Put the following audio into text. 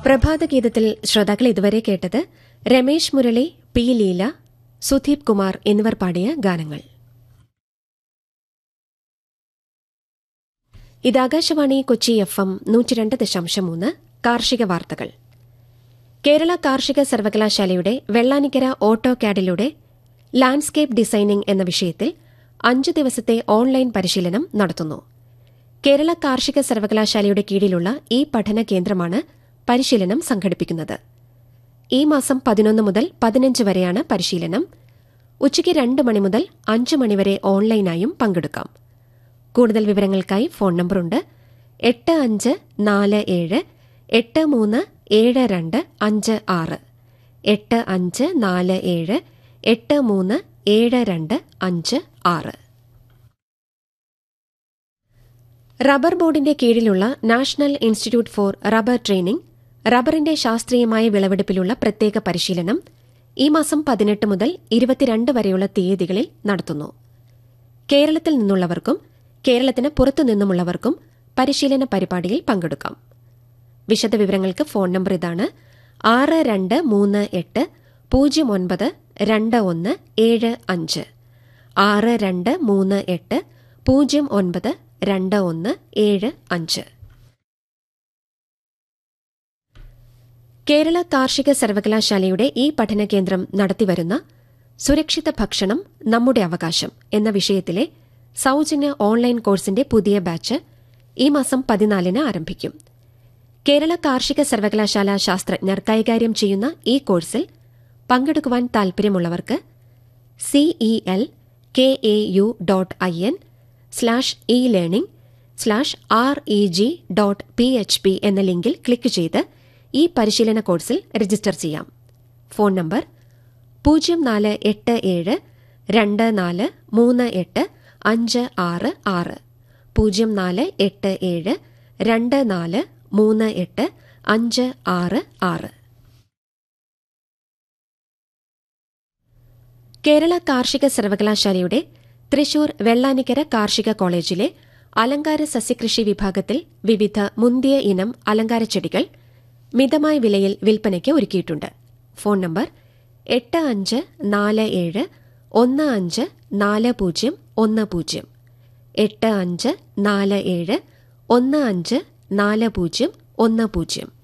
പ്രഭാതഗീതത്തിൽ ശ്രോതാക്കൾ ഇതുവരെ കേട്ടത് രമേശ് മുരളി പി ലീല സുധീപ് കുമാർ എന്നിവർ പാടിയ ഗാനങ്ങൾ ഇത് ആകാശവാണി കൊച്ചി എഫ് എം നൂറ്റിരണ്ട് ദശാംശം മൂന്ന് കാർഷിക വാർത്തകൾ കേരള കാർഷിക സർവകലാശാലയുടെ വെള്ളാനിക്കര ഓട്ടോ കാഡിലൂടെ ലാൻഡ്സ്കേപ്പ് ഡിസൈനിംഗ് എന്ന വിഷയത്തിൽ അഞ്ചു ദിവസത്തെ ഓൺലൈൻ പരിശീലനം നടത്തുന്നു കേരള കാർഷിക സർവകലാശാലയുടെ കീഴിലുള്ള ഈ പഠന കേന്ദ്രമാണ് പരിശീലനം സംഘടിപ്പിക്കുന്നത് ഈ മാസം പതിനൊന്ന് മുതൽ പതിനഞ്ച് വരെയാണ് പരിശീലനം ഉച്ചയ്ക്ക് രണ്ട് മണി മുതൽ അഞ്ച് മണിവരെ ഓൺലൈനായും പങ്കെടുക്കാം കൂടുതൽ വിവരങ്ങൾക്കായി ഫോൺ നമ്പറുണ്ട് എട്ട് അഞ്ച് നാല് ഏഴ് എട്ട് മൂന്ന് ഏഴ് രണ്ട് അഞ്ച് ആറ് എട്ട് അഞ്ച് നാല് ഏഴ് എട്ട് മൂന്ന് ഏഴ് രണ്ട് അഞ്ച് ആറ് റബ്ബർ ബോർഡിന്റെ കീഴിലുള്ള national institute for rubber training റബ്ബറിന്റെ ശാസ്ത്രീയമായ വിളവെടുപ്പിലുള്ള പ്രത്യേക പരിശീലനം ഈ മാസം പതിനെട്ട് മുതൽ ഇരുപത്തിരണ്ട് വരെയുള്ള തീയതികളിൽ നടത്തുന്നു കേരളത്തിൽ നിന്നുള്ളവർക്കും കേരളത്തിന് പുറത്തുനിന്നുമുള്ളവർക്കും പരിശീലന പരിപാടിയിൽ പങ്കെടുക്കാം വിശദവിവരങ്ങൾക്ക് ഫോൺ നമ്പർ ഇതാണ് ആറ് രണ്ട് മൂന്ന് എട്ട് പൂജ്യം ഒൻപത് രണ്ട് ഒന്ന് ഏഴ് അഞ്ച് ആറ് രണ്ട് മൂന്ന് എട്ട് പൂജ്യം ഒൻപത് രണ്ട് ഒന്ന് ഏഴ് അഞ്ച് കേരള കാർഷിക സർവകലാശാലയുടെ ഈ പഠനകേന്ദ്രം നടത്തിവരുന്ന സുരക്ഷിത ഭക്ഷണം നമ്മുടെ അവകാശം എന്ന വിഷയത്തിലെ സൌജന്യ ഓൺലൈൻ കോഴ്സിന്റെ പുതിയ ബാച്ച് ഈ മാസം പതിനാലിന് ആരംഭിക്കും കേരള കാർഷിക സർവകലാശാല ശാസ്ത്രജ്ഞർ കൈകാര്യം ചെയ്യുന്ന ഈ കോഴ്സിൽ പങ്കെടുക്കുവാൻ താൽപര്യമുള്ളവർക്ക് CEL K A U dot I N slash e learning slash R E G dot P H P എന്ന ലിങ്കിൽ ക്ലിക്ക് ചെയ്ത് ഈ പരിശീലന കോഴ്സിൽ രജിസ്റ്റർ ചെയ്യാം ഫോൺ നമ്പർ പൂജ്യം നാല് എട്ട് ഏഴ് രണ്ട് നാല് മൂന്ന് എട്ട് അഞ്ച് ആറ് ആറ് പൂജ്യം നാല് എട്ട് ഏഴ് രണ്ട് നാല് മൂന്ന് എട്ട് അഞ്ച് ആറ് ആറ് കേരള കാർഷിക സർവകലാശാലയുടെ തൃശൂർ വെള്ളാനിക്കര കാർഷിക കോളേജിലെ അലങ്കാര സസ്യകൃഷി വിഭാഗത്തിൽ വിവിധ മുന്തിയ ഇനം അലങ്കാര ചെടികൾ മിതമായ വിലയിൽ വിൽപ്പനയ്ക്ക് ഒരുക്കിയിട്ടുണ്ട് ഫോൺ നമ്പർ എട്ട് അഞ്ച് നാല് ഏഴ് ഒന്ന് അഞ്ച് നാല് പൂജ്യം ഒന്ന് പൂജ്യം എട്ട് അഞ്ച് നാല് ഏഴ് ഒന്ന് അഞ്ച് നാല് പൂജ്യം ഒന്ന് പൂജ്യം